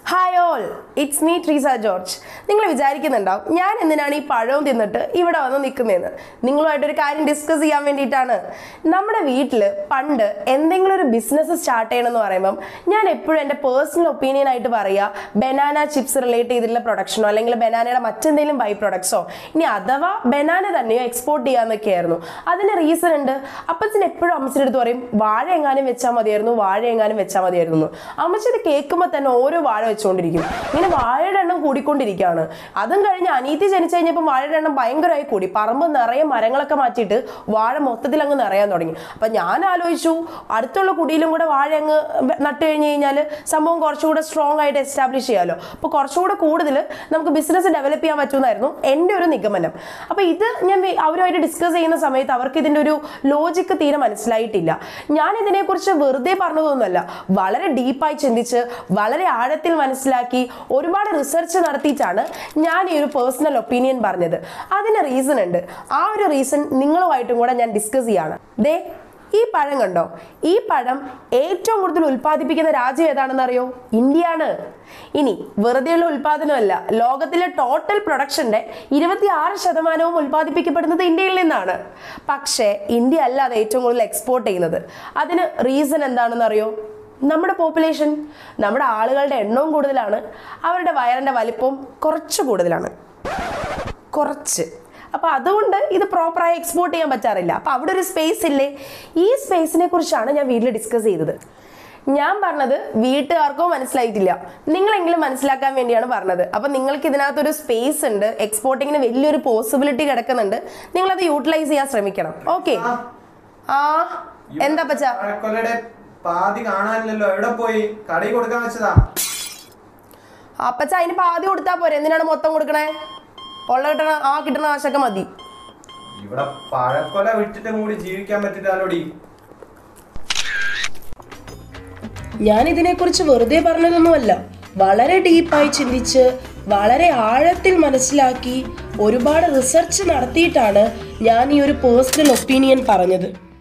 Hi all it's me Treesa George നിങ്ങൾ വിചാരിക്കുന്നുണ്ടാവും ഞാൻ എന്തിനാണ് ഈ പഴവും തിന്നിട്ട് ഇവിടെ വന്ന് നിൽക്കുന്നതെന്ന് നിങ്ങളുമായിട്ടൊരു കാര്യം ഡിസ്കസ് ചെയ്യാൻ വേണ്ടിയിട്ടാണ് നമ്മുടെ വീട്ടിൽ പണ്ട് എന്തെങ്കിലും ഒരു ബിസിനസ് സ്റ്റാർട്ട് ചെയ്യണമെന്ന് പറയുമ്പം ഞാൻ എപ്പോഴും എൻ്റെ പേഴ്സണൽ ഒപ്പീനിയൻ ആയിട്ട് പറയുക ബനാന ചിപ്സ് റിലേറ്റ് ചെയ്തിട്ടുള്ള പ്രൊഡക്ഷനോ അല്ലെങ്കിൽ ബനാനയുടെ മറ്റെന്തെങ്കിലും ബൈ പ്രൊഡക്ട്സോ ഇനി അഥവാ ബനാന തന്നെയോ എക്സ്പോർട്ട് ചെയ്യാന്നൊക്കെയായിരുന്നു അതിന് റീസൺ ഉണ്ട് അപ്പച്ചൻ എപ്പോഴും അമ്മച്ചിൻ്റെ അടുത്ത് പറയും വാഴ എങ്ങാനും വെച്ചാൽ മതിയായിരുന്നു വാഴ എങ്ങാനും വെച്ചാൽ മതിയായിരുന്നു എന്ന്. അമ്മച്ചി ഇത് കേൾക്കുമ്പോൾ തന്നെ ഓരോ വാഴ വെച്ചുകൊണ്ടിരിക്കും ഇങ്ങനെ വാഴയുടെ എണ്ണം കൂടിക്കൊണ്ടിരിക്കുകയാണ് അതും കഴിഞ്ഞ് അനീതി ജനിച്ചു കഴിഞ്ഞപ്പോൾ വാഴയുടെ എണ്ണം ഭയങ്കരമായി കൂടി പറമ്പ് നിറയെ മരങ്ങളൊക്കെ മാറ്റിയിട്ട് വാഴ മൊത്തത്തിൽ അങ്ങ് നിറയാൻ തുടങ്ങി അപ്പം ഞാൻ ആലോചിച്ചു അടുത്തുള്ള കുടിയിലും കൂടെ വാഴ അങ്ങ് വെ- നട്ട് കഴിഞ്ഞ് കഴിഞ്ഞാൽ സംഭവം കുറച്ചുകൂടെ സ്ട്രോങ് ആയിട്ട് എസ്റ്റാബ്ലിഷ് ചെയ്യാമല്ലോ അപ്പോൾ കുറച്ചുകൂടെ കൂടുതൽ നമുക്ക് ബിസിനസ് ഡെവലപ്പ് ചെയ്യാൻ പറ്റുമെന്നായിരുന്നു എൻ്റെ ഒരു നിഗമനം അപ്പോൾ ഇത് ഞാൻ വേ- അവരുമായിട്ട് ഡിസ്കസ് ചെയ്യുന്ന സമയത്ത് അവർക്ക് ഇതിൻ്റെ ഒരു ലോജിക്ക് തീരെ മനസ്സിലായിട്ടില്ല ഞാൻ ഇതിനെക്കുറിച്ച് വെറുതെ പറഞ്ഞതൊന്നുമല്ല വളരെ ഡീപ്പായി ചിന്തിച്ച് വളരെ ആഴത്തിൽ മനസ്സിലാക്കി ഒരുപാട് റിസർച്ച് നടത്തിയിട്ടാണ് ഞാൻ ഈ ഒരു പേഴ്സണൽ ഒപ്പീനിയൻ പറഞ്ഞത് അതിന് റീസൺ ഉണ്ട് ആ ഒരു റീസൺ നിങ്ങളുമായിട്ടും കൂടെ ഞാൻ ഡിസ്കസ് ചെയ്യാണ് ദേ ഈ പഴം കണ്ടോ ഈ പഴം ഏറ്റവും കൂടുതൽ ഉൽപ്പാദിപ്പിക്കുന്ന രാജ്യം ഏതാണെന്ന് അറിയോ ഇന്ത്യയാണ് ഇനി വെറുതെയുള്ള ഉൽപാദനമല്ല ലോകത്തിലെ ടോട്ടൽ പ്രൊഡക്ഷന്റെ ഇരുപത്തി ആറ് ശതമാനവും ഉൽപ്പാദിപ്പിക്കപ്പെടുന്നത് ഇന്ത്യയിൽ നിന്നാണ് പക്ഷേ ഇന്ത്യ അല്ല അത് ഏറ്റവും കൂടുതൽ എക്സ്പോർട്ട് ചെയ്യുന്നത് അതിന് റീസൺ എന്താണെന്ന് അറിയോ നമ്മുടെ പോപ്പുലേഷൻ നമ്മുടെ ആളുകളുടെ എണ്ണവും കൂടുതലാണ് അവരുടെ വയറിൻ്റെ വലിപ്പവും കുറച്ച് കൂടുതലാണ് കുറച്ച് അപ്പോൾ അതുകൊണ്ട് ഇത് പ്രോപ്പറായി എക്സ്പോർട്ട് ചെയ്യാൻ പറ്റാറില്ല അപ്പോൾ അവിടെ ഒരു സ്പേസ് ഇല്ലേ ഈ സ്പേസിനെ കുറിച്ചാണ് ഞാൻ വീട്ടിൽ ഡിസ്കസ് ചെയ്തത് ഞാൻ പറഞ്ഞത് വീട്ടുകാർക്കോ മനസ്സിലായിട്ടില്ല നിങ്ങളെങ്കിലും മനസ്സിലാക്കാൻ വേണ്ടിയാണ് പറഞ്ഞത് അപ്പം നിങ്ങൾക്ക് ഇതിനകത്തൊരു സ്പേസ് ഉണ്ട് എക്സ്പോർട്ടിങ്ങിന് വലിയൊരു പോസിബിലിറ്റി കിടക്കുന്നുണ്ട് നിങ്ങളത് യൂട്ടിലൈസ് ചെയ്യാൻ ശ്രമിക്കണം ഓക്കെ ആ എന്താ പച്ചാ കൊല്ലയുടെ പാതി കാണാനില്ലല്ലോ എവിടെ പോയി കടയിൽ കൊടുക്കാൻ വെച്ചതാ അപ്പച്ച അതിന് പാതി കൊടുത്താൽ പോരെ എന്തിനാണ് മൊത്തം കൊടുക്കണേ ഉള്ള കിട്ടണ ആ കിട്ടണ കാശൊക്കെ മതി ഇവിടെ പഴക്കൊല വിട്ടിട്ടും കൂടി ജീവിക്കാൻ പറ്റില്ലാലോടി ഞാൻ ഇതിനെക്കുറിച്ച് വെറുതെ പറഞ്ഞതൊന്നുമല്ല വളരെ ഡീപ്പായി ചിന്തിച്ച് വളരെ ആഴത്തിൽ മനസ്സിലാക്കി ഒരുപാട് റിസർച്ച് നടത്തിയിട്ടാണ് ഞാൻ ഈ ഒരു പേഴ്സണൽ ഒപ്പീനിയൻ പറഞ്ഞത്